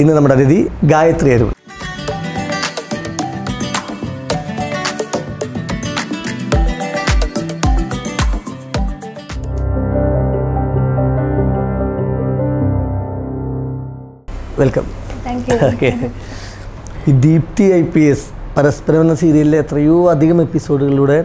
ഇന്ന് നമ്മുടെ അതിഥി Gayathri Arun welcome thank you okay ഈ ദീപ്തി ഐ പി എസ് പരസ്പരം എന്ന സീരിയലിലെ എത്രയോ അധികം എപ്പിസോഡുകളിലൂടെ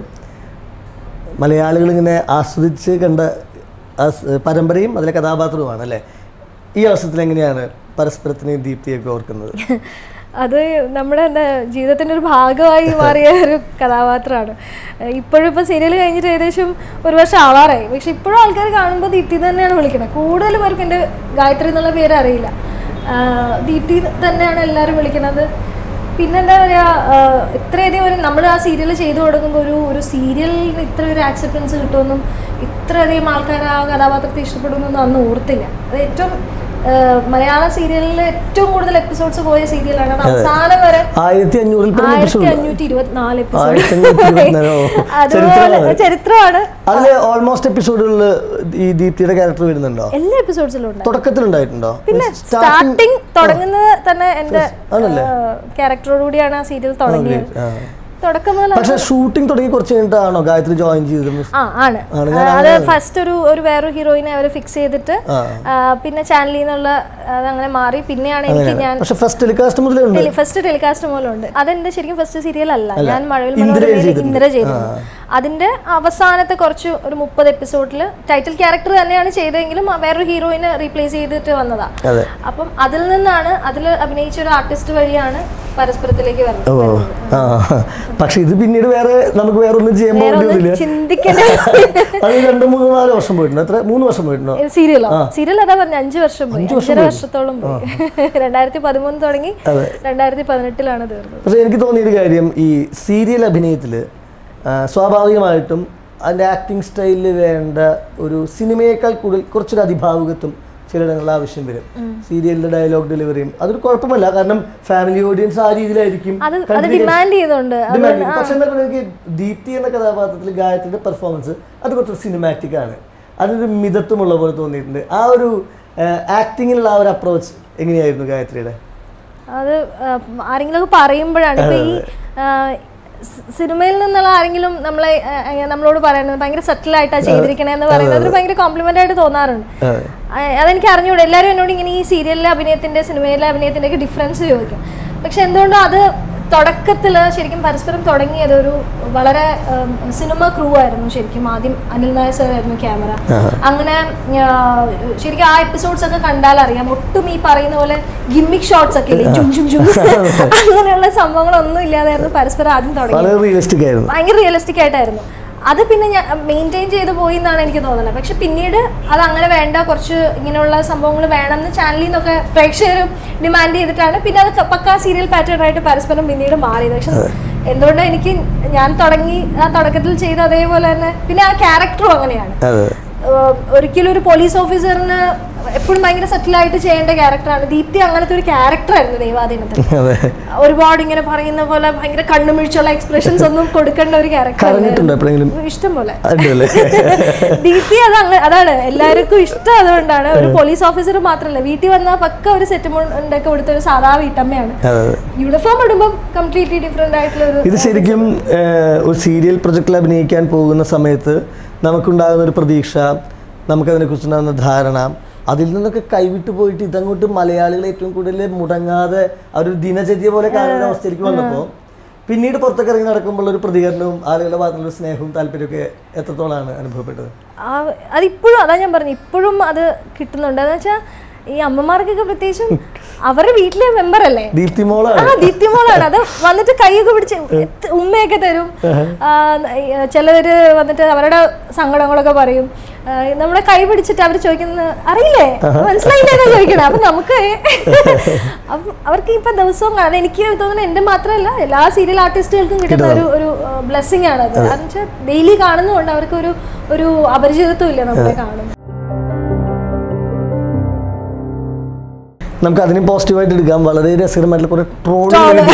മലയാളികൾ ഇങ്ങനെ ആസ്വദിച്ച് കണ്ട ആ സ് പരമ്പരയും അതിലെ കഥാപാത്രവുമാണ് അല്ലേ ഈ അവസരത്തിൽ എങ്ങനെയാണ് പരസ്പരത്തിനെയും ദീപ്തിയൊക്കെ ഓർക്കുന്നത് അത് നമ്മുടെ എന്താ ജീവിതത്തിൻ്റെ ഒരു ഭാഗമായി മാറിയ ഒരു കഥാപാത്രമാണ് ഇപ്പോഴും ഇപ്പോൾ സീരിയൽ കഴിഞ്ഞിട്ട് ഏകദേശം ഒരു വർഷം ആവാറായി പക്ഷെ ഇപ്പോഴും ആൾക്കാർ കാണുമ്പോൾ ദീപ്തി തന്നെയാണ് വിളിക്കുന്നത് കൂടുതൽ പേർക്ക് എൻ്റെ ഗായത്രി എന്നുള്ള പേര് അറിയില്ല ആ, ദീപ്തി തന്നെയാണ് എല്ലാവരും വിളിക്കുന്നത് പിന്നെന്താ പറയുക ഇത്രയധികം ഒരു നമ്മൾ ആ സീരിയൽ ചെയ്തു കൊടുക്കുമ്പോൾ ഒരു ഒരു സീരിയലിന് ഇത്ര ഒരു ആക്സെപ്റ്റൻസ് കിട്ടുമെന്നും ഇത്രയധികം ആൾക്കാർ ആ കഥാപാത്രത്തെ ഇഷ്ടപ്പെടുമെന്നൊന്നും അന്ന് ഓർത്തില്ല അത് ഏറ്റവും ആ, മലയാള സീരിയലിൽ ഏറ്റവും കൂടുതൽ എപ്പിസോഡ്സ് പോയ സീരിയലാണ് അത് അവസാനം വരെ ആയിരത്തി അഞ്ഞൂറിൽ പരം ആയിരത്തി എപ്പിസോഡ് അഞ്ഞൂറ്റി ഇരുപത്തിനാല് ആയിരത്തി അഞ്ഞൂറ്റി ഇരുപത്തിനാല്, ഓ. അതുപോലെ ചരിത്രമാണ്. ചരിത്രമാണ് അതിൽ ഓൾമോസ്റ്റ് എപ്പിസോഡുകളിൽ ഈ ദീപ്തിയുടെ ക്യാരക്ടർ വരുന്നുണ്ടോ എല്ലാ എപ്പിസോഡ്സിലും ഉണ്ട് തുടക്കത്തിലുണ്ടായിട്ടുണ്ടോ പിന്നെ Starting- സ്റ്റാർട്ടിങ് തുടങ്ങുന്നത് തന്നെ എന്റെ ആണല്ലേ? ക്യാരക്ടറോടുകൂടിയാണ് ആ സീരിയൽ തുടങ്ങിയത് ആ. തുടക്കം മുതൽ പക്ഷെ ഷൂട്ടിംഗ് തുടങ്ങി കുറച്ച് കഴിഞ്ഞിട്ടാണോ ഗായത്രി ജോയിൻ ചെയ്തത് ആ ആണ് ആണ്, ആ, അത് ഫസ്റ്റ് ഒരു ഒരു വേറൊരു ഹീറോയിനെ അവർ ഫിക്സ് ചെയ്തിട്ട് ആ. ആ, പിന്നെ ചാനലിൽ നിന്നുള്ള അത് അങ്ങനെ മാറി പിന്നെയാണ് എനിക്ക് ഞാൻ പക്ഷെ ഫസ്റ്റ് ടെലികാസ്റ്റ് മുതലേ ഉണ്ട് ഫസ്റ്റ് ടെലികാസ്റ്റ് മൂലമുണ്ട് അതെന്റെ ശരിക്കും ഫസ്റ്റ് സീരിയൽ അല്ല ഞാൻ മഴവിൽ ഇന്ദ്രയെ മനോരമയിൽ ചെയ്തിട്ടുണ്ട്. ഇന്ദ്ര ചെയ്തിരുന്നു അതിന്റെ അവസാനത്തെ കുറച്ച് ഒരു മുപ്പത് എപ്പിസോഡിൽ ടൈറ്റിൽ ക്യാരക്ടർ തന്നെയാണ് ചെയ്തതെങ്കിലും ആ വേറൊരു ഹീറോയിനെ റീപ്ലേസ് ചെയ്തിട്ട് വന്നതാ അതെ അപ്പം അതിൽ നിന്നാണ് അതിൽ അഭിനയിച്ച ഒരു ആർട്ടിസ്റ്റ് വഴിയാണ് പരസ്പരത്തിലേക്ക് വരുന്നത് ഓ ആ പക്ഷെ ഇത് പിന്നീട് വേറെ നമുക്ക് വേറെ ഒന്നും ചെയ്യാൻ വേറെ പോകേണ്ടി ഒന്നും വരില്ല ചിന്തിക്കേണ്ട അത് രണ്ട് മൂന്ന് നാല് വർഷം പോയിട്ടുണ്ടോ എത്ര മൂന്ന് വർഷം പോയിട്ടുണ്ടോ സീരിയലോ സീരിയൽ അതാ പറഞ്ഞ അഞ്ച് വർഷം പോയി അഞ്ചര വർഷത്തോളം പോയി രണ്ടായിരത്തി പതിമൂന്ന് തുടങ്ങി രണ്ടായിരത്തി പതിനെട്ടിലാണ് തീർന്നത് പക്ഷെ എനിക്ക് തോന്നിയൊരു കാര്യം ഈ സീരിയൽ അഭിനയത്തിൽ സ്വാഭാവികമായിട്ടും അതിൻ്റെ ആക്ടിങ് സ്റ്റൈലിൽ വേണ്ട ഒരു സിനിമയേക്കാൾ കൂടുതൽ കുറച്ചൊരു അതിഭാവുകത്വം ചിലയിടങ്ങളിൽ ആവശ്യം വരും സീരിയലിന്റെ ഡയലോഗ് ഡെലിവറിയും അതൊരു കുഴപ്പമല്ല കാരണം ഫാമിലി ഓഡിയൻസ് ആ രീതിയിലായിരിക്കും അത് അത് ഡിമാൻഡ് ചെയ്യുന്നുണ്ട് Demand ചെയ്യും. പക്ഷെ എന്താ പറയുക എനിക്ക് ദീപ്തി എന്ന കഥാപാത്രത്തിൽ ഗായത്രിയുടെ പെർഫോമൻസ് അത് കുറച്ച് സിനിമാറ്റിക് ആണ് അതൊരു മിതത്വമുള്ള പോലെ തോന്നിയിട്ടുണ്ട് ആ ഒരു ആക്ടിങ്ങിലുള്ള ആ ഒരു അപ്രോച്ച് എങ്ങനെയായിരുന്നു ഗായത്രിയുടെ അത് ആ, ആരെങ്കിലും ഒക്കെ പറയുമ്പോഴാണ് ഇപ്പൊ ഈ ആ, സി- സിനിമയിൽ നിന്നുള്ള ആരെങ്കിലും നമ്മളെ ആ, ആ, നമ്മളോട് പറയുന്നത് ഭയങ്കര സെറ്റിൽ ആയിട്ടാ ചെയ്തിരിക്കണേ എന്ന് പറയുന്നത് അതൊരു ഭയങ്കര കോംപ്ലിമെന്റ് ആയിട്ട് തോന്നാറുണ്ട് അതെ. ആ, അതെനിക്ക് അറിഞ്ഞൂടെ എല്ലാവരും എന്നോട് ഇങ്ങനെ ഈ സീരിയലിലെ അഭിനയത്തിന്റെ സിനിമയിലെ അഭിനയത്തിന്റെ ഒക്കെ ഡിഫറൻസ് ചോദിക്കും പക്ഷെ എന്തുകൊണ്ടും അത് തുടക്കത്തിൽ ശരിക്കും പരസ്പരം തുടങ്ങിയത് ഒരു വളരെ ഉം, സിനിമ ക്രൂ ആയിരുന്നു ശരിക്കും ആദ്യം അനിൽ നായർ സാർ ആയിരുന്നു ക്യാമറ അങ്ങനെ ആ, ശരിക്കും ആ എപ്പിസോഡ്സ് ഒക്കെ കണ്ടാൽ അറിയാം ഒട്ടും ഈ പറയുന്ന പോലെ ഗിമ്മിക് ഷോട്ട്സ് ഒക്കെ ഇല്ലേ ജും ജും ജും അങ്ങനെയുള്ള സംഭവങ്ങളൊന്നും ഇല്ലാതായിരുന്നു പരസ്പരം ആദ്യം തുടങ്ങി വളരെ റിയലിസ്റ്റിക് ആയിരുന്നു ഭയങ്കര റിയലിസ്റ്റിക് ആയിട്ടായിരുന്നു അത് പിന്നെ ഞാൻ മെയിൻറ്റെയിൻ ചെയ്ത് പോയി എന്നാണ് എനിക്ക് തോന്നുന്നത് പക്ഷെ പിന്നീട് അത് അങ്ങനെ വേണ്ട കുറച്ച് ഇങ്ങനെയുള്ള സംഭവങ്ങൾ വേണമെന്ന് ചാനലിൽ നിന്നൊക്കെ പ്രേക്ഷകരും ഡിമാൻഡ് ചെയ്തിട്ടാണ് പിന്നെ അത് ക- പക്കാ സീരിയൽ പാറ്റേൺ ആയിട്ട് പരസ്പരം പിന്നീട് മാറിയത് പക്ഷെ എന്തുകൊണ്ടാണ് എനിക്ക് ഞാൻ തുടങ്ങി ആ തുടക്കത്തിൽ ചെയ്ത അതേപോലെ തന്നെ പിന്നെ ആ ക്യാരക്ടറും അങ്ങനെയാണ് അതെ ഏഹ് ഒരിക്കലും ഒരു പോലീസ് ഓഫീസറിന് എപ്പോഴും ഭയങ്കര സെറ്റിലായിട്ട് ചെയ്യേണ്ട ക്യാരക്ടറാണ് ദീപ്തി അങ്ങനത്തെ ഒരു ക്യാരക്ടറായിരുന്നു ദൈവാധീനത്തിൽ അതെ ഒരുപാട് ഇങ്ങനെ പറയുന്ന പോലെ ഭയങ്കര കണ്ണുമിഴിച്ചുള്ള എക്സ്പ്രഷൻസ് ഒന്നും കൊടുക്കേണ്ട ഒരു ക്യാരക്ടർ കരഞ്ഞിട്ടുണ്ടോ എപ്പോഴെങ്കിലും ഇഷ്ടം പോലെ ഉണ്ടല്ലേ ദീപ്തി അത് അങ്ങ- അതാണ് എല്ലാവർക്കും ഇഷ്ടം അതുകൊണ്ടാണ് ഒരു പോലീസ് ഓഫീസർ മാത്രമല്ല വീട്ടിൽ വന്ന പക്ക ഒരു സെറ്റ് ഒക്കെ കൊടുത്ത ഒരു സാധാ വീട്ടമ്മയാണ് അതെ യൂണിഫോം ഇടുമ്പോൾ കംപ്ലീറ്റ്ലി ഡിഫറെന്റ് ആയിട്ടുള്ള ഒരു ഇത് ശരിക്കും ഏഹ്, ഒരു സീരിയൽ പ്രൊജക്റ്റിൽ അഭിനയിക്കാൻ പോകുന്ന സമയത്ത് നമുക്കുണ്ടാകുന്ന ഒരു പ്രതീക്ഷ നമുക്കതിനെക്കുറിച്ചുണ്ടാകുന്ന ധാരണ അതിൽ നിന്നൊക്കെ കൈവിട്ട് പോയിട്ട് ഇതങ്ങോട്ട് മലയാളികൾ ഏറ്റവും കൂടുതൽ മുടങ്ങാതെ ആ ഒരു ദിനചര്യ പോലെ കാണുന്ന അവസ്ഥയിലേക്ക് വന്നപ്പോൾ പിന്നീട് പുറത്തൊക്കെ ഇറങ്ങി നടക്കുമ്പോൾ ഒരു പ്രതികരണവും ആളുകളുടെ ഭാഗത്തുള്ള സ്നേഹവും താല്പര്യമൊക്കെ എത്രത്തോളമാണ് അനുഭവപ്പെട്ടത് ആ- അതിപ്പോഴും അതാ ഞാൻ പറഞ്ഞു ഇപ്പോഴും അത് കിട്ടുന്നുണ്ട് എന്ന് വെച്ചാൽ ഈ അമ്മമാർക്കൊക്കെ പ്രത്യേകിച്ചും അവരുടെ വീട്ടിലെ മെമ്പർ അല്ലേ ദീപ്തി ആ മോളാണ് ദീപ്തിമോളാണ് അത് വന്നിട്ട് കൈയൊക്കെ പിടിച്ച് എത്ത് ഉമ്മയൊക്കെ തരും ആ, ഈ ചിലവര് വന്നിട്ട് അവരുടെ സങ്കടങ്ങളൊക്കെ പറയും ആ, നമ്മളെ കൈ പിടിച്ചിട്ട് അവർ ചോദിക്കുന്നത് അറിയില്ലേ മനസ്സിലായില്ലേ എന്നാ ചോദിക്കണേ അപ്പൊ നമുക്ക് അപ്പം അവർക്ക് ഇപ്പൊ ദിവസവും കാണാൻ എനിക്ക് തോന്നുന്നു എന്റെ മാത്രമല്ല എല്ലാ സീരിയൽ ആർട്ടിസ്റ്റുകൾക്കും കിട്ടുന്ന ഒരു ഒരു ബ്ലെസ്സിങ് ആണ് അത് കാരണം വെച്ചാൽ ഡെയിലി കാണുന്നതുകൊണ്ട് അവർക്ക് ഒരു ഒരു അപരിചിതത്വം ഇല്ല നമ്മളെ കാണും നമുക്ക് അതിനെ പോസിറ്റീവായിട്ട് എടുക്കാം വളരെ രസകരമായിട്ടുള്ള കുറെ ട്രോൾ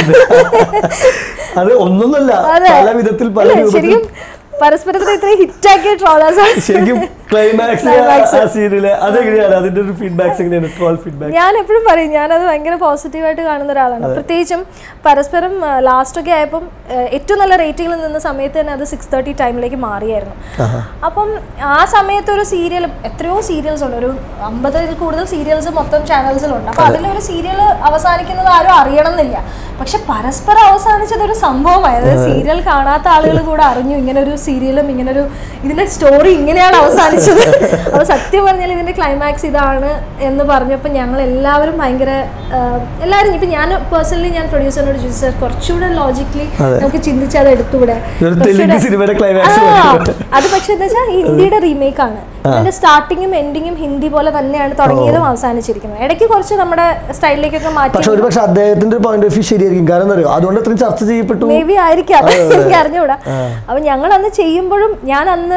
അത് ഒന്നൊന്നല്ല അതെ. പല വിധത്തിൽ പല അല്ലേ? രൂപത്തിൽ ശരിക്കും പരസ്പരത്തിന് ഇത്രയും ഹിറ്റാക്കിയ ട്രോളേഴ്സ് ആണ് ശരിക്കും ക്ലൈമാക്സ് ആ സീരിയല് അതെങ്ങനെയാണ് അതിന്റെ ഒരു ഫീഡ്ബാക്സ് എങ്ങനെയാണ് ട്രോൾ ഫീഡ്ബാക്ക് ഞാൻ എപ്പോഴും പറയും ഞാനത് ഭയങ്കര പോസിറ്റീവായിട്ട് കാണുന്ന ഒരാളാണ് പ്രത്യേകിച്ചും പരസ്പരം ലാസ്റ്റ് ഒക്കെ ആയപ്പം ആ, ഏറ്റവും നല്ല റേറ്റിംഗിൽ നിന്ന സമയത്ത് തന്നെ അത് സിക്സ് തേർട്ടി ടൈമിലേക്ക് മാറിയായിരുന്നു അപ്പം ആ സമയത്ത് ഒരു സീരിയൽ എത്രയോ സീരിയൽസ് ഉണ്ട് ഒരു അമ്പതിൽ കൂടുതൽ സീരിയൽസ് മൊത്തം ചാനൽസിലുണ്ട് അപ്പൊ അതിലൊരു സീരിയൽ അവസാനിക്കുന്നത് ആരും അറിയണം എന്നില്ല പക്ഷെ പരസ്പരം അവസാനിച്ചത് ഒരു സംഭവമായത് സീരിയൽ കാണാത്ത ആളുകൾ കൂടെ അറിഞ്ഞു ഇങ്ങനെ ഒരു സീരിയലും ഇങ്ങനെ ഒരു ഇതിന്റെ സ്റ്റോറി ഇങ്ങനെയാണ് അവസാനിച്ചത് അപ്പൊ സത്യം പറഞ്ഞാൽ ഇതിന്റെ ക്ലൈമാക്സ് ഇതാണ് എന്ന് പറഞ്ഞപ്പോൾ ഞങ്ങൾ എല്ലാവരും ഭയങ്കര ആഹ്, എല്ലാവരും ഇപ്പൊ ഞാൻ പേഴ്സണലി ഞാൻ പ്രൊഡ്യൂസറിനോട് ചോദിച്ചു "Sir, കുറച്ചുകൂടെ ലോജിക്കലി നമുക്ക് ചിന്തിച്ച് അത് എടുത്തുകൂടെ ഒരു തെലുങ്ക് കുറച്ചുകൂടെ- സിനിമയുടെ ക്ലൈമാക്സ് ആ, അത് പക്ഷെ എന്താ വെച്ചാൽ ഹിന്ദിയുടെ റീമേക്ക് ആണ് ഇതിന്റെ സ്റ്റാർട്ടിങ്ങും എൻഡിങ്ങും ഹിന്ദി പോലെ തന്നെയാണ് തുടങ്ങിയതും അവസാനിച്ചിരിക്കുന്നത് ഇടയ്ക്ക് കുറച്ച് നമ്മുടെ സ്റ്റൈലിലേക്കൊക്കെ മാറ്റി പക്ഷെ ഒരുപക്ഷെ അദ്ദേഹത്തിന്റെ ഒരു പോയിന്റ് ഓഫ് വ്യൂ ശരിയായിരിക്കും കാരണം എന്താ അറിയോ അതുകൊണ്ട് അത്രയും ചർച്ച ചെയ്യപ്പെട്ടു മേ ബി ആയിരിക്കാം എനിക്ക് അറിഞ്ഞൂടാ അപ്പൊ ഞങ്ങൾ അന്ന് ചെയ്യുമ്പോഴും ഞാൻ അന്ന്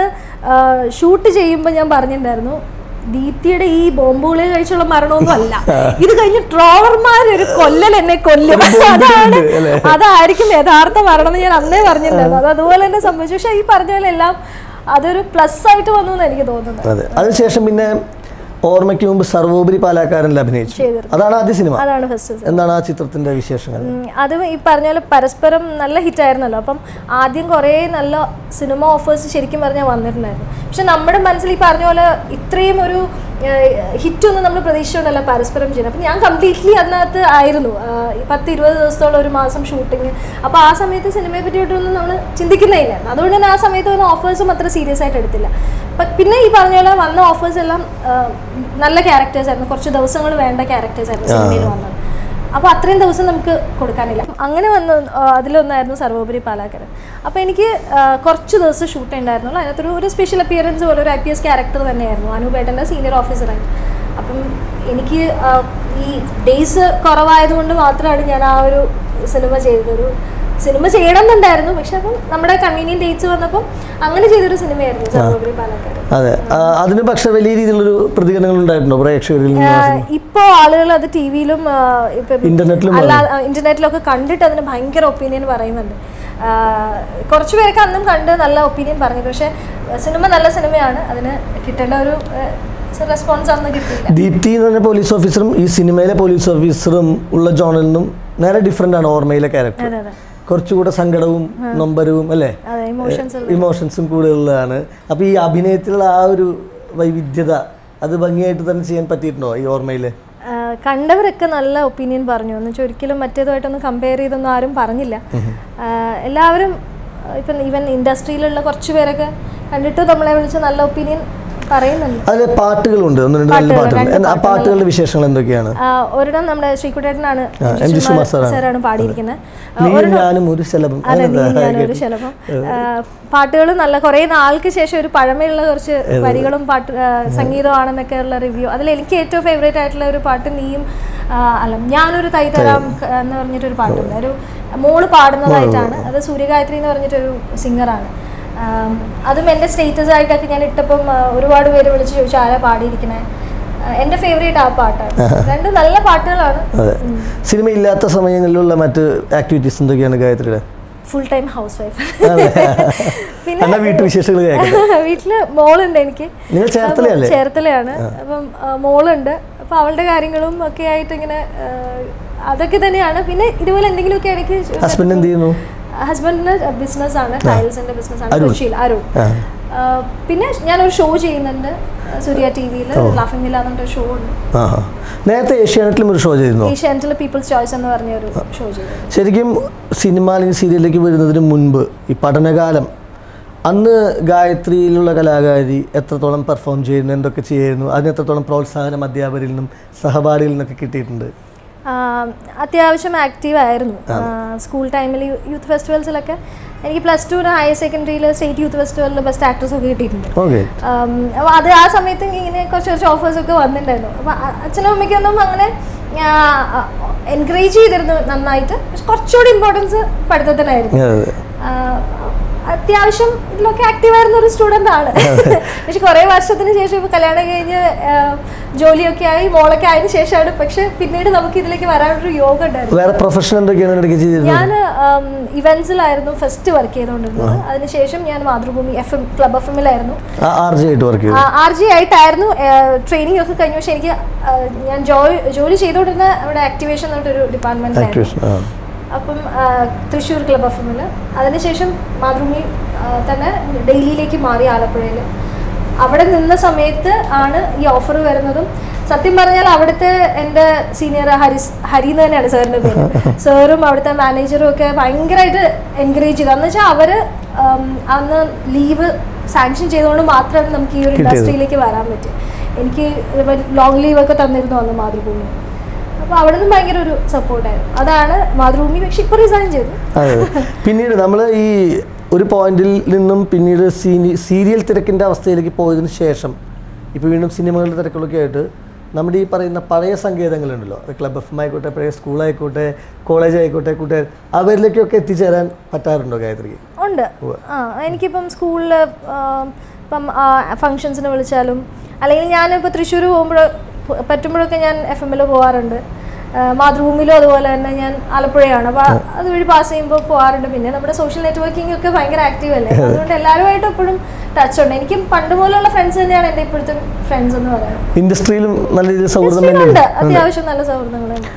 ഷൂട്ട് ചെയ്യുമ്പോൾ ഞാൻ പറഞ്ഞിട്ടുണ്ടായിരുന്നു ദീപ്തിയുടെ ഈ ബോംബുകളെ കഴിച്ചുള്ള മരണമൊന്നും അല്ല ഇത് കഴിഞ്ഞ് ട്രോളർമാർ ഒരു കൊല്ലൽ എന്നെ കൊല്ലും അതാണ് അതായിരിക്കും യഥാർത്ഥ മരണം എന്ന് ഞാൻ അന്നേ പറഞ്ഞിട്ടുണ്ടായിരുന്നു അത് അതുപോലെ തന്നെ സംഭവിച്ചു പക്ഷെ ഈ പറഞ്ഞ പോലെ എല്ലാം അതൊരു പ്ലസ് ആയിട്ട് വന്നു എന്ന് എനിക്ക് തോന്നുന്നത് അതെ അതിനുശേഷം പിന്നെ ഓർമ്മയ്ക്ക് മുമ്പ് സർവോപരി പാലാക്കാരനിൽ അഭിനയിച്ചു ചെയ്തിരുന്നു. അതാണ് ആദ്യ സിനിമ അതാണ് ഫസ്റ്റ് എന്താണ് ആ ചിത്രത്തിന്റെ വിശേഷങ്ങൾ ഉം, അത് ഈ പറഞ്ഞ പോലെ പരസ്പരം നല്ല ഹിറ്റ് ആയിരുന്നല്ലോ അപ്പം ആദ്യം കുറേ നല്ല സിനിമ ഓഫേഴ്സ് ശരിക്കും പറഞ്ഞാൽ വന്നിട്ടുണ്ടായിരുന്നു പക്ഷെ നമ്മുടെ മനസ്സിൽ ഈ പറഞ്ഞ പോലെ ഇത്രയും ഒരു ഹിറ്റൊന്നും നമ്മൾ പ്രതീക്ഷിച്ചുകൊണ്ടല്ല പരസ്പരം ചെയ്യുന്നത് അപ്പം ഞാൻ കംപ്ലീറ്റ്ലി അതിനകത്ത് ആയിരുന്നു ആ, ഈ പത്ത് ഇരുപത് ദിവസത്തോളം ഒരു മാസം ഷൂട്ടിങ് അപ്പോൾ ആ സമയത്ത് സിനിമയെ പറ്റിയിട്ടൊന്നും നമ്മൾ ചിന്തിക്കുന്നേ ഇല്ലായിരുന്നു അതുകൊണ്ട് തന്നെ ആ സമയത്ത് വന്ന ഓഫേഴ്സും അത്ര സീരിയസ് ആയിട്ട് എടുത്തില്ല പ- പിന്നെ ഈ പറഞ്ഞ പോലെ വന്ന ഓഫേഴ്സ് എല്ലാം ആ, നല്ല ക്യാരക്ടേഴ്സ് ആയിരുന്നു കുറച്ച് ദിവസങ്ങൾ വേണ്ട ക്യാരക്ടേഴ്സ് ആയിരുന്നു സിനിമയിൽ വന്നത് അപ്പോൾ അത്രയും ദിവസം നമുക്ക് കൊടുക്കാനില്ല അങ്ങനെ വന്ന് ആ, അതിലൊന്നായിരുന്നു സർവോപരി പാലാക്കരൻ അപ്പോൾ എനിക്ക് ആ, കുറച്ച് ദിവസം ഷൂട്ട് ഉണ്ടായിരുന്നുള്ളൂ അതിനകത്തൊരു ഒരു സ്പെഷ്യൽ അപ്പിയറൻസ് പോലെ ഒരു ഐ പി എസ് ക്യാരക്ടർ തന്നെയായിരുന്നു അനൂപേട്ടൻ്റെ സീനിയർ ഓഫീസറായിട്ട് അപ്പം എനിക്ക് ആ, ഈ ഡേയ്സ് കുറവായതുകൊണ്ട് മാത്രമാണ് ഞാൻ ആ ഒരു സിനിമ ചെയ്തതൊരു സിനിമ ചെയ്യണം എന്നുണ്ടായിരുന്നു പക്ഷെ അപ്പം നമ്മുടെ കൺവീനിയൻ ഡേറ്റ്സ് വന്നപ്പം അങ്ങനെ ചെയ്തൊരു സിനിമയായിരുന്നു സർവോപരി പാലക്കാട് അതെ ആ, അതിന് പക്ഷെ വലിയ രീതിയിലുള്ളൊരു പ്രതികരണങ്ങൾ ഉണ്ടായിട്ടുണ്ടോ പ്രേക്ഷകരിൽ നിന്ന് ഇപ്പോ ആളുകൾ അത് ടി വിയിലും ഇന്റർനെറ്റിലും അല്ല ഇന്റർനെറ്റിലൊക്കെ കണ്ടിട്ട് അതിന് ഭയങ്കര ഒപ്പീനിയൻ പറയുന്നുണ്ട് ആ, കുറച്ച് പേരൊക്കെ അന്നും കണ്ട് നല്ല ഒപ്പീനിയൻ പറഞ്ഞു പക്ഷെ സിനിമ നല്ല സിനിമയാണ് അതിന് കിട്ടേണ്ട ഒരു റെസ്പോൺസ് അന്ന് കിട്ടിയില്ല ദീപ്തി എന്ന് പറഞ്ഞ പോലീസ് ഓഫീസറും ഈ സിനിമയിലെ പോലീസ് ഓഫീസറും ഉള്ള ജോണിൽ നിന്നും നേരെ ഡിഫറെന്റ് ആണ് ഓർമ്മയിലെ ക്യാരക്ടർ അതെ അതെ കുറച്ചുകൂടെ സങ്കടവും നൊമ്പരവും അല്ലേ അതെ ഇമോഷൻസ് ഇമോഷൻസും കൂടുതലുള്ളതാണ് അപ്പൊ ഈ അഭിനയത്തിലുള്ള ആ ഒരു വൈവിധ്യത അത് ഭംഗിയായിട്ട് തന്നെ ചെയ്യാൻ പറ്റിയിട്ടുണ്ടോ ഈ ഓർമ്മയില് കണ്ടവരൊക്കെ നല്ല ഒപ്പീനിയൻ പറഞ്ഞു എന്ന് വെച്ചാൽ ഒരിക്കലും മറ്റേതുമായിട്ടൊന്നും കമ്പയർ ചെയ്തൊന്നും ആരും പറഞ്ഞില്ല ആ, എല്ലാവരും ആ, ഇപ്പം ഈവൻ ഇൻഡസ്ട്രിയിലുള്ള കുറച്ച് പേരൊക്കെ കണ്ടിട്ട് നമ്മളെ വിളിച്ച് നല്ല ഒപ്പീനിയൻ പറയുന്നുണ്ട് അതിൽ പാട്ടുകളുണ്ട് ഒന്ന് രണ്ട് നല്ല പാട്ടുകൾ എന്താ- ആ പാട്ടുകളുടെ വിശേഷങ്ങൾ എന്തൊക്കെയാണ് ആ, ഒരിടം നമ്മുടെ ശ്രീകുട്ടേട്ടനാണ് എം ജി സുകുമാർ സാറാണ്. സാറാണ് പാടിയിരിക്കുന്നത് നീയും ഞാനും ഒരു ശലഭം അതെ നീ അതെന്താ? ഞാനൊരു ശലഭം പാട്ടുകൾ നല്ല കുറേ നാൾക്ക് ശേഷം ഒരു പഴമയുള്ള കുറച്ച് വരികളും പാട്ട് ആ, സംഗീതമാണെന്നൊക്കെ ഉള്ള റിവ്യൂ അതിൽ എനിക്ക് ഏറ്റവും ഫേവറേറ്റ് ആയിട്ടുള്ള ഒരു പാട്ട് നീയും ആ, അല്ല ഞാനൊരു തൈ തരാം ക- എന്ന് പറഞ്ഞിട്ടൊരു പാട്ടുണ്ട് ഒരു മോള് പാടുന്നതായിട്ടാണ് അത് സൂര്യഗായത്രി എന്ന് പറഞ്ഞിട്ടൊരു സിംഗറാണ് ആം, അതും എൻ്റെ സ്റ്റേറ്റസ് ആയിട്ടൊക്കെ ഞാൻ ഇട്ടപ്പം ആ, ഒരുപാട് പേര് വിളിച്ച് ചോദിച്ചു ആരാ പാടിയിരിക്കണേ ആ, എൻ്റെ ഫേവറേറ്റ് ആ പാട്ടാണ് രണ്ട് നല്ല പാട്ടുകളാണ് അതെ സിനിമ ഇല്ലാത്ത സമയങ്ങളിലുള്ള മറ്റ് ആക്ടിവിറ്റീസ് എന്തൊക്കെയാണ് ഗായത്രിയുടെ ഫുൾ ടൈം ഹൗസ് വൈഫ് പിന്നെ എന്നാ വീട്ടുവിശേഷങ്ങൾ കേൾക്കട്ടെ വീട്ടില് മോളുണ്ട് എനിക്ക് നിങ്ങൾ ചേർത്തലയല്ലേ ചേർത്തലയാണ് അപ്പം ആ, മോളുണ്ട് അപ്പൊ അവളുടെ കാര്യങ്ങളും ഒക്കെ ആയിട്ട് ഇങ്ങനെ ആ, അതൊക്കെ തന്നെയാണ് പിന്നെ ഇതുപോലെ എന്തെങ്കിലുമൊക്കെ ഇടയ്ക്ക് ഹസ്ബൻഡ് എന്ത് ചെയ്യുന്നു ഹസ്ബൻഡിന് ബിസിനസ് ആണ് ടൈൽസിന്റെ ബിസിനസ് ആണ് അരുൺ. കൊച്ചിയിൽ അരുൺ ആ. ആ, പിന്നെ ഞാനൊരു ഷോ ചെയ്യുന്നുണ്ട് സൂര്യ ടി വിയിൽ ലാഫിംഗ് മില്ല എന്നൊരു ഷോ ഉണ്ട് ആ ആ. നേരത്തെ ഏഷ്യാനെറ്റിലും ഒരു ഷോ ചെയ്തിരുന്നു ഏഷ്യാനെറ്റിൽ പീപ്പിൾസ് ചോയ്സ് എന്ന് പറഞ്ഞ ഒരു ഷോ ചെയ്തു ശരിക്കും സിനിമ അല്ലെങ്കിൽ സീരിയലിലേക്ക് വരുന്നതിന് മുൻപ് ഈ പഠനകാലം അന്ന് ഗായത്രിയിലുള്ള കലാകാരി എത്രത്തോളം പെർഫോം ചെയ്യുന്നു എന്തൊക്കെ ചെയ്യുന്നു അതിന് എത്രത്തോളം പ്രോത്സാഹനം അധ്യാപകരിൽ നിന്നും സഹപാഠികളിൽ നിന്നൊക്കെ കിട്ടിയിട്ടുണ്ട് ആ, അത്യാവശ്യം ആക്റ്റീവ് ആയിരുന്നു സ്കൂൾ ടൈമിൽ യൂത്ത് ഫെസ്റ്റിവൽസിലൊക്കെ എനിക്ക് പ്ലസ് ടുവിന് ഹയർ സെക്കൻഡറിയിൽ സ്റ്റേറ്റ് യൂത്ത് ഫെസ്റ്റിവലിൽ ബെസ്റ്റ് ആക്ട്രസ് ഒക്കെ കിട്ടിയിട്ടുണ്ട് ഓക്കെ ആം, അപ്പോൾ അത് ആ സമയത്ത് ഇങ്ങനെ കുറച്ച് കുറച്ച് ഓഫേഴ്സ് ഒക്കെ വന്നിട്ടുണ്ടായിരുന്നു അപ്പോൾ അച്ഛനും അമ്മയ്ക്കൊന്നും അങ്ങനെ എൻകറേജ് ചെയ്തിരുന്നു നന്നായിട്ട് പക്ഷെ കുറച്ചുകൂടി ഇമ്പോർട്ടൻസ് പഠിത്തത്തിനായിരുന്നു ആ, അത്യാവശ്യം ഇതിലൊക്കെ ആക്റ്റീവ് ആയിരുന്ന ഒരു സ്റ്റുഡൻ്റ് ആണ് പക്ഷെ കുറേ വർഷത്തിന് ശേഷം ഇപ്പോൾ കല്യാണം കഴിഞ്ഞ് ആ, ജോലിയൊക്കെ ആയി മോളൊക്കെ ആയതിനു ശേഷമാണ് പക്ഷെ പിന്നീട് നമുക്ക് ഇതിലേക്ക് വരാനൊരു യോഗം ഉണ്ടായിരുന്നു വേറെ പ്രൊഫഷൻ എന്തൊക്കെയാണ് ഇടയ്ക്ക് ചെയ്തിരുന്നത് ഞാൻ ഇവന്റ്സിലായിരുന്നു ഫസ്റ്റ് വർക്ക് ചെയ്തുകൊണ്ടിരുന്നത് അതിനുശേഷം ഞാൻ Mathrubhumi F M club F എമ്മിലായിരുന്നു ആർ ജെ ആയിട്ട് വർക്ക് ചെയ്തു ആർ ജി ആയിട്ടായിരുന്നു ട്രെയിനിങ് ഒക്കെ കഴിഞ്ഞു പക്ഷെ എനിക്ക് ആ, ഞാൻ ജോലി ജോലി ചെയ്തുകൊണ്ടിരുന്ന അവിടെ ആക്ടിവേഷൻ എന്ന് പറഞ്ഞിട്ടൊരു ഡിപ്പാർട്ട്മെന്റിലായിരുന്നു ആക്ടിവേഷൻ ആ അപ്പം ആ, തൃശ്ശൂർ ക്ലബ് എഫ് എമ്മിൽ അതിനുശേഷം മാതൃഭൂമി ആ, തന്നെ ഡെയിലിയിലേക്ക് മാറി ആലപ്പുഴയിൽ അവിടെ നിന്ന സമയത്ത് ആണ് ഈ ഓഫർ വരുന്നതും സത്യം പറഞ്ഞാൽ അവിടുത്തെ എൻ്റെ സീനിയർ ഹരിസ് ഹരി എന്ന് തന്നെയാണ് സാറിൻ്റെ പേര് സാറും അവിടുത്തെ മാനേജറും ഒക്കെ ഭയങ്കരമായിട്ട് എൻകറേജ് ചെയ്തു എന്ന് വെച്ചാൽ അവർ അന്ന് ലീവ് സാങ്ഷൻ ചെയ്തുകൊണ്ട് മാത്രമാണ് നമുക്ക് ഈ ഒരു കിട്ടിയത്. ഇൻഡസ്ട്രിയിലേക്ക് വരാൻ പറ്റും എനിക്ക് ലോങ് ലീവ് ഒക്കെ തന്നിരുന്നു അന്ന് മാതൃഭൂമി അപ്പോൾ അവിടെ നിന്ന് ഭയങ്കര ഒരു സപ്പോർട്ടായിരുന്നു അതാണ് മാതൃഭൂമി പക്ഷെ ഇപ്പോൾ റിസൈൻ ചെയ്തു അതെ പിന്നീട് നമ്മൾ ഈ ഒരു പോയിന്റിൽ നിന്നും പിന്നീട് സീനി സീരിയൽ തിരക്കിൻ്റെ അവസ്ഥയിലേക്ക് പോയതിനു ശേഷം ഇപ്പോൾ വീണ്ടും സിനിമകളുടെ തിരക്കുകളൊക്കെ ആയിട്ട് നമ്മുടെ ഈ പറയുന്ന പഴയ സങ്കേതങ്ങളുണ്ടല്ലോ അത് ക്ലബ് എഫ് എം ആയിക്കോട്ടെ പഴയ സ്കൂളായിക്കോട്ടെ കോളേജ് ആയിക്കോട്ടെ കൂട്ടുകാർ അവരിലേക്കൊക്കെ എത്തിച്ചേരാൻ പറ്റാറുണ്ടോ ഗായത്രിക്ക് ഉണ്ട് ആ എനിക്കിപ്പം സ്കൂളിൽ ഇപ്പം ഫങ്ഷൻസിന് വിളിച്ചാലും അല്ലെങ്കിൽ ഞാനിപ്പോൾ തൃശ്ശൂർ പോകുമ്പോൾ പറ്റുമ്പോഴൊക്കെ ഞാൻ എഫ് എമ്മിൽ പോകാറുണ്ട് ആ, മാതൃഭൂമിയിലും അതുപോലെ തന്നെ ഞാൻ ആലപ്പുഴയാണ് അപ്പോൾ അതുവഴി പാസ് ചെയ്യുമ്പോൾ പോകാറുണ്ട് പിന്നെ നമ്മുടെ സോഷ്യൽ നെറ്റ്വർക്കിംഗ് ഒക്കെ ഭയങ്കര ആക്റ്റീവ് അല്ലേ അതുകൊണ്ട് എല്ലാവരുമായിട്ടും എപ്പോഴും ടച്ച് ഉണ്ട് എനിക്കും പണ്ട് മുതലുള്ള ഫ്രണ്ട്സ് തന്നെയാണ് എൻ്റെ ഇപ്പോഴത്തെ ഫ്രണ്ട്സ് എന്ന് പറയുന്നത് ഇൻഡസ്ട്രിയിലും നല്ല രീതിയിൽ സൗഹൃദം ഉണ്ട് തന്നെയുണ്ട് അത്യാവശ്യം നല്ല സൗഹൃദങ്ങളുണ്ട്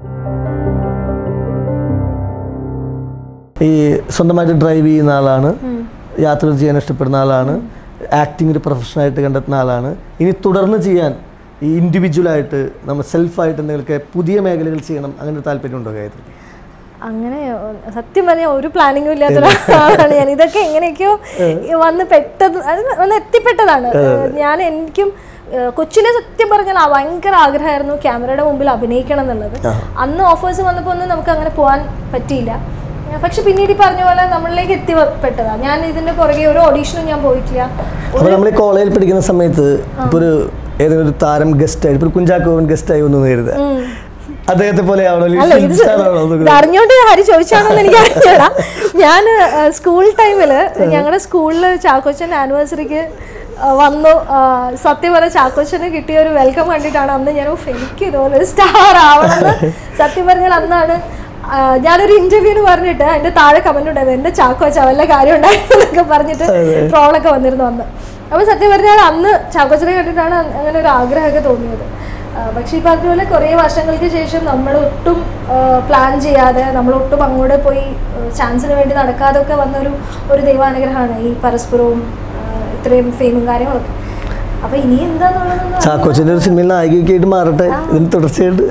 ഈ സ്വന്തമായിട്ട് ഡ്രൈവ് ചെയ്യുന്ന ആളാണ് യാത്ര ചെയ്യാൻ ഇഷ്ടപ്പെടുന്ന ആളാണ് ആക്ടിങ് ഒരു പ്രൊഫഷനായിട്ട് കണ്ടെത്തുന്ന ആളാണ് ഇനി തുടർന്ന് ചെയ്യാൻ ഈ ഇൻഡിവിജ്വലായിട്ട് നമ്മൾ സെൽഫായിട്ട് എന്തെങ്കിലുമൊക്കെ പുതിയ മേഖലകൾ ചെയ്യണം അങ്ങനെ ഒരു താല്പര്യമുണ്ടോ ഗായത്രി അങ്ങനെ ഒ- സത്യം പറഞ്ഞാൽ ഒരു പ്ലാനിങ്ങും ഇല്ലാത്ത ഒരാളാണ് ഞാൻ ഇതൊക്കെ എങ്ങനെയൊക്കെയോ ഈ വന്ന് പെട്ടത് അത് വന്ന് എത്തിപ്പെട്ടതാണ് ഞാൻ എനിക്കും ഏഹ്, കൊച്ചിലെ സത്യം പറഞ്ഞാൽ ആ ഭയങ്കര ആഗ്രഹമായിരുന്നു ക്യാമറയുടെ മുമ്പിൽ അഭിനയിക്കണം എന്നുള്ളത് അന്ന് ഓഫേഴ്സ് വന്നപ്പോൾ ഒന്നും നമുക്ക് അങ്ങനെ പോകാൻ പറ്റിയില്ല ഏഹ്, പക്ഷെ പിന്നീട് ഈ പറഞ്ഞ പോലെ നമ്മളിലേക്ക് എത്തിപ്പെട്ടതാണ് ഞാൻ ഇതിന്റെ പുറകെ ഒരു ഓഡീഷനും ഞാൻ പോയിട്ടില്ല അപ്പോൾ നമ്മൾ ഈ കോളേജിൽ പഠിക്കുന്ന സമയത്ത് ഇപ്പോൾ ഒരു ഏതെങ്കിലും ഒരു താരം ഗസ്റ്റ് ആയി ഇപ്പോൾ ഒരു കുഞ്ചാക്കോവൻ ഗസ്റ്റ് ആയി വന്നു കരുതുക അദ്ദേഹത്തെ പോലെ ആവണോ അല്ല അല്ലെങ്കിൽ ഇത് film star ആവണോ എന്നൊക്കെ ഇത് അറിഞ്ഞോണ്ട് ഹരി ചോദിച്ചാണെന്ന് എനിക്ക് അറിഞ്ഞൂടാ ഞാൻ സ്കൂൾ ടൈമിൽ ഞങ്ങളുടെ സ്കൂളിൽ ചാക്കോച്ചൻ ആനിവേഴ്സറിക്ക് വന്നു ആ, സത്യം പറഞ്ഞ ചാക്കോച്ചന് കിട്ടിയ ഒരു വെൽക്കം കണ്ടിട്ടാണ് അന്ന് ഞാൻ "ഉഫ്, എനിക്ക് ഇതുപോലെ ഒരു സ്റ്റാർ ആവണമെന്ന് സത്യം പറഞ്ഞാൽ അന്നാണ് ആ, ഞാനൊരു ഇന്റർവ്യൂന്ന് പറഞ്ഞിട്ട് അതിന്റെ താഴെ കമന്റ് ഉണ്ടായിരുന്നു എന്റെ ചാക്കോച്ച വല്ല കാര്യം ഉണ്ടായിരുന്നു എന്നൊക്കെ പറഞ്ഞിട്ട് ട്രോളൊക്കെ വന്നിരുന്നു അന്ന് അപ്പോൾ സത്യം പറഞ്ഞാൽ അന്ന് ചാക്കോച്ചനെ കണ്ടിട്ടാണ് അ- അങ്ങനെ ഒരു ആഗ്രഹമൊക്കെ തോന്നിയത് ആ, പക്ഷേ ഈ പറഞ്ഞ പോലെ കുറേ വർഷങ്ങൾക്ക് ശേഷം നമ്മൾ ഒട്ടും പ്ലാൻ ചെയ്യാതെ നമ്മൾ ഒട്ടും അങ്ങോട്ട് പോയി ചാൻസിന് വേണ്ടി നടക്കാതെ ഒക്കെ വന്നൊരു ഒരു ദൈവാനുഗ്രഹമാണ് ഈ പരസ്പരവും ആ, ഇത്രയും ഫെയിമും കാര്യങ്ങളൊക്കെ അപ്പൊ ഇനി എന്താന്നുള്ളതൊന്നും ചാക്കോച്ചൻ്റെ ഒരു സിനിമയിൽ നായികയൊക്കെ ആയിട്ട് മാറട്ടെ ഇതിന് തുടർച്ചയായിട്ട്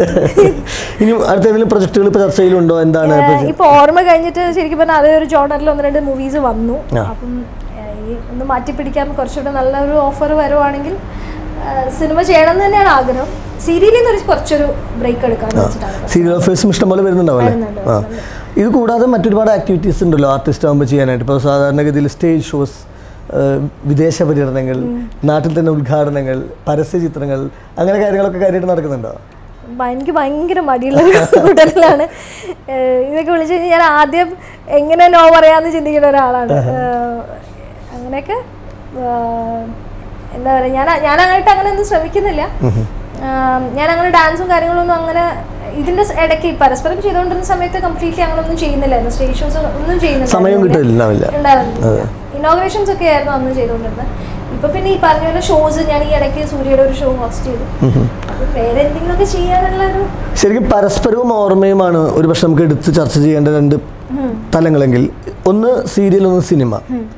ഇനി അടുത്ത ഏതെങ്കിലും പ്രൊജക്ടുകൾ ഇപ്പോൾ ചർച്ചയിലുണ്ടോ എന്താണ് ഇപ്പൊ ഏഹ് ഇപ്പൊ ഓർമ്മ കഴിഞ്ഞിട്ട് ശരിക്കും പറഞ്ഞാൽ അതേ ഒരു ജോണറിൽ ഒന്ന് രണ്ട് മൂവീസ് വന്നു ആ. അപ്പം ഏഹ് ഇനി ഒന്ന് മാറ്റി പിടിക്കാൻ കുറച്ചുകൂടെ നല്ലൊരു ഓഫർ വരുവാണെങ്കിൽ സിനിമ ചെയ്യണം എന്ന് തന്നെയാണ് ആഗ്രഹം സീരിയലിൽ നിന്ന് ഒരു കുറച്ചൊരു ബ്രേക്ക് എടുക്കാന്ന് വെച്ചിട്ടാണ് സീരിയൽ ഓഫേഴ്സും ഇഷ്ടംപോലെ വരുന്നുണ്ടാവും അല്ലേ വരുന്നുണ്ട്, ആ ഇത് കൂടാതെ മറ്റൊരുപാട് ആക്ടിവിറ്റീസ് ഉണ്ടല്ലോ ആർട്ടിസ്റ്റ് ആകുമ്പോൾ ചെയ്യാനായിട്ട് ഇപ്പോൾ സാധാരണഗതിയിൽ സ്റ്റേജ് ഷോസ് വിദേശ പര്യടനങ്ങൾ നാട്ടിൽ തന്നെ ഉദ്ഘാടനങ്ങൾ പരസ്യ ചിത്രങ്ങൾ അങ്ങനെ കാര്യങ്ങളൊക്കെ കാര്യമായിട്ട് നടക്കുന്നുണ്ടോ ഭ- എനിക്ക് ഭയങ്കര മടിയുള്ള ഒരു കൂട്ടത്തിലാണ് ഏഹ് ഇതൊക്കെ വിളിച്ചു കഴിഞ്ഞാൽ ഞാൻ ആദ്യം എങ്ങനെ നോ പറയാന്ന് ചിന്തിക്കുന്ന ഒരാളാണ് ഏഹ് അങ്ങനെയൊക്കെ ഏഹ് എന്താ പറയുക ഞാൻ ഞാൻ അങ്ങോട്ട് അങ്ങനെ ഒന്നും ശ്രമിക്കുന്നില്ല ആം, ഞാൻ അങ്ങനെ ഡാൻസും കാര്യങ്ങളൊന്നും അങ്ങനെ ഇതിന്റെ സ് ഇടയ്ക്ക് ഈ പരസ്പരം ചെയ്തുകൊണ്ടിരുന്ന സമയത്ത് കംപ്ലീറ്റ്ലി അങ്ങനെ ഒന്നും ചെയ്യുന്നില്ലായിരുന്നു സ്റ്റേജ് ഷോസ് ഒന്നും സമയം ചെയ്യുന്നില്ല കിട്ടില്ലാവില്ല ഉണ്ടായിരുന്നില്ല ഇനോഗ്രേഷൻസ് ഒക്കെ ആയിരുന്നു അന്ന് ചെയ്തുകൊണ്ടിരുന്നത് ഇപ്പൊ പിന്നെ ഈ പറഞ്ഞ പോലെ ഷോസ് ഞാൻ ഈ ഇടയ്ക്ക് സൂര്യയുടെ ഒരു ഷോ ഹോസ്റ്റ് ചെയ്തു അപ്പം വേറെ എന്തെങ്കിലുമൊക്കെ ചെയ്യാനുള്ള ഒരു ശരിക്കും പരസ്പരവും ഓർമ്മയുമാണ് ഒരു പക്ഷെ നമുക്ക് എടുത്ത് ചർച്ച ചെയ്യേണ്ട രണ്ട് തലങ്ങളെങ്കിൽ ഒന്ന് സീരിയൽ ഒന്ന് സിനിമ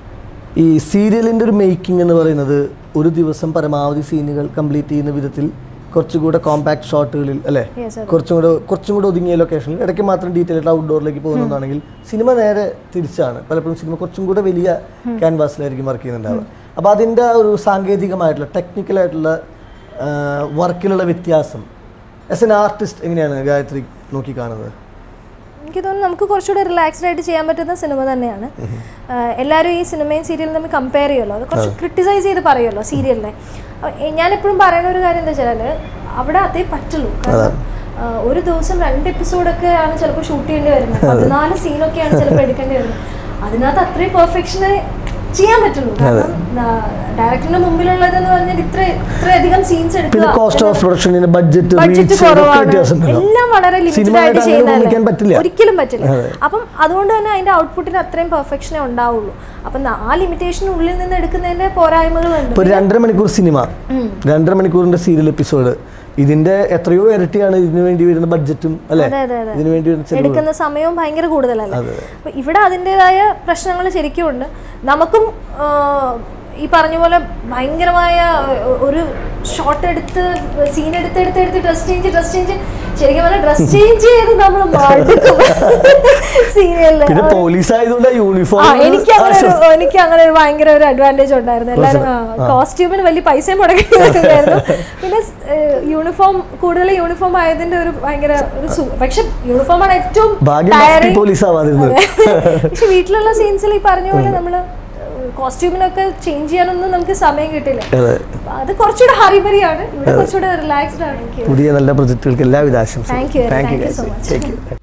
ഈ സീരിയലിൻ്റെ ഒരു മേക്കിംഗ് എന്ന് പറയുന്നത് ഒരു ദിവസം പരമാവധി സീനുകൾ കംപ്ലീറ്റ് ചെയ്യുന്ന വിധത്തിൽ കുറച്ചുകൂടെ കോമ്പാക്ട് ഷോട്ടുകളിൽ അല്ലേ Yes, അതെ. കുറച്ചും കൂടെ കുറച്ചും കൂടെ ഒതുങ്ങിയ ലൊക്കേഷനിൽ ഇടയ്ക്ക് മാത്രം ഡീറ്റെയിൽ ആയിട്ട് ഔട്ട്ഡോറിലേക്ക് പോകുന്നതാണെങ്കിൽ സിനിമ നേരെ തിരിച്ചാണ് പലപ്പോഴും സിനിമ കുറച്ചും കൂടെ വലിയ ക്യാൻവാസിലായിരിക്കും വർക്ക് ചെയ്യുന്നുണ്ടാവുക അപ്പോൾ അതിൻ്റെ ആ ഒരു സാങ്കേതികമായിട്ടുള്ള ടെക്നിക്കലായിട്ടുള്ള വർക്കിലുള്ള വ്യത്യാസം ആസ് എൻ ആർട്ടിസ്റ്റ് എങ്ങനെയാണ് ഗായത്രി നോക്കി കാണുന്നത് എനിക്ക് തോന്നുന്നു നമുക്ക് കുറച്ചുകൂടെ റിലാക്സ്ഡ് ആയിട്ട് ചെയ്യാൻ പറ്റുന്ന സിനിമ തന്നെയാണ് ആഹ് എല്ലാവരും ഈ സിനിമയും സീരിയലും തമ്മിൽ കമ്പയർ ചെയ്യുമല്ലോ അത് കുറച്ച് ക്രിട്ടിസൈസ് ചെയ്ത് പറയുമല്ലോ സീരിയലിനെ ഞാനെപ്പോഴും പറയുന്ന ഒരു കാര്യം എന്താ വെച്ചാൽ അവിടെ അതേ പറ്റുള്ളൂ കാരണം ആഹ് ഒരു ദിവസം രണ്ട് എപ്പിസോഡൊക്കെ ആണ് ചിലപ്പോൾ ഷൂട്ട് ചെയ്യേണ്ടി വരുന്നത് പതിനാല് സീനൊക്കെയാണ് ചിലപ്പോൾ എടുക്കേണ്ടി വരുന്നത് അതിനകത്ത് അത്രയും പെർഫെക്ഷന് ചെയ്യാൻ പറ്റുള്ളൂ കാരണം ഡയറക്ടറിന്റെ മുമ്പിലുള്ളതെന്ന് പറഞ്ഞാൽ ഇത്ര ഇത്രയധികം സീൻസ് പിന്നെ എടുക്കുക കോസ്റ്റ് ഓഫ് പ്രൊഡക്ഷന് ബഡ്ജറ്റ് ബഡ്ജറ്റ് കുറവാണ് വ്യത്യാസം ഉണ്ടാവും. എല്ലാം വളരെ ലിമിറ്റഡ് സിനിമയായിട്ട് ആയിട്ട് അങ്ങനെ ഉപമിക്കാൻ പറ്റില്ല. ചെയ്യുന്നതല്ലേ ഒരിക്കലും പറ്റില്ല അപ്പം അതുകൊണ്ട് തന്നെ അതിന്റെ ഔട്ട്പുട്ടിന് അത്രയും പെർഫെക്ഷനേ ഉണ്ടാവുള്ളൂ അപ്പം ന- ആ ലിമിറ്റേഷനുള്ളിൽ നിന്ന് എടുക്കുന്നതിന്റെ പോരായ്മകളുണ്ട് ഇപ്പൊ ഒരു രണ്ടര മണിക്കൂർ സിനിമ രണ്ടര മണിക്കൂറിന്റെ സീരിയൽ എപ്പിസോഡ് ഇതിന്റെ എത്രയോ ഇരട്ടിയാണ് ഇതിനു വേണ്ടി വരുന്ന ബഡ്ജറ്റും അല്ലെ അതെ അതെ അതെ ഇതിനു വേണ്ടി വരുന്ന ചെലവ് എടുക്കുന്ന സമയവും ഭയങ്കര കൂടുതലല്ലേ അപ്പൊ ഇവിടെ അതിൻ്റെതായ പ്രശ്നങ്ങൾ ശരിക്കും ഉണ്ട് നമുക്കും ആ, ഈ പറഞ്ഞ പോലെ ഭയങ്കരമായ ഒ- ഒരു ഷോട്ട് എടുത്ത് സീൻ എടുത്ത് എടുത്ത് എടുത്ത് ഡ്രസ് ചേഞ്ച് ഡ്രസ് ചേഞ്ച് ശരിക്കും പറഞ്ഞാൽ ഡ്രസ് ചേഞ്ച് ചെയ്ത് നമ്മൾ മടുക്കും സീരിയലില് പിന്നെ പോലീസ് ആയതുകൊണ്ട് ആ യൂണിഫോം എനിക്ക് അങ്ങനെ ഒരു എനിക്ക് അങ്ങനെ ഒരു ഭയങ്കര ഒരു അഡ്വാൻറ്റേജ് ഉണ്ടായിരുന്നു എല്ലാവരും കോസ്റ്റ്യൂമിന് വലിയ പൈസ മുടക്കിയിട്ടുണ്ടായിരുന്നു പിന്നെ യൂണിഫോം കൂടുതൽ യൂണിഫോം ആയതിന്റെ ഒരു ഭയങ്കര ഒരു സു- പക്ഷെ യൂണിഫോം ആണ് ഏറ്റവും ഭാഗ്യം മഫ്തി tiring. പോലീസ് ആവാതിരുന്നത് പക്ഷെ വീട്ടിലുള്ള സീൻസിൽ ഈ പറഞ്ഞ പോലെ നമ്മള് കോസ്റ്റ്യൂമിനൊക്കെ ചേഞ്ച് ചെയ്യാനൊന്നും നമുക്ക് സമയം കിട്ടില്ല അതെ അപ്പൊ അത് കുറച്ചുകൂടെ ഹറിബറിയാണ് ഇവിടെ കുറച്ചുകൂടെ റിലാക്സ്ഡ് ആണ് എനിക്ക് പുതിയ നല്ല പ്രൊജക്ടുകൾക്ക് എല്ലാവിധ ആശംസകളും Thank you, thank you thank you so much. Thank U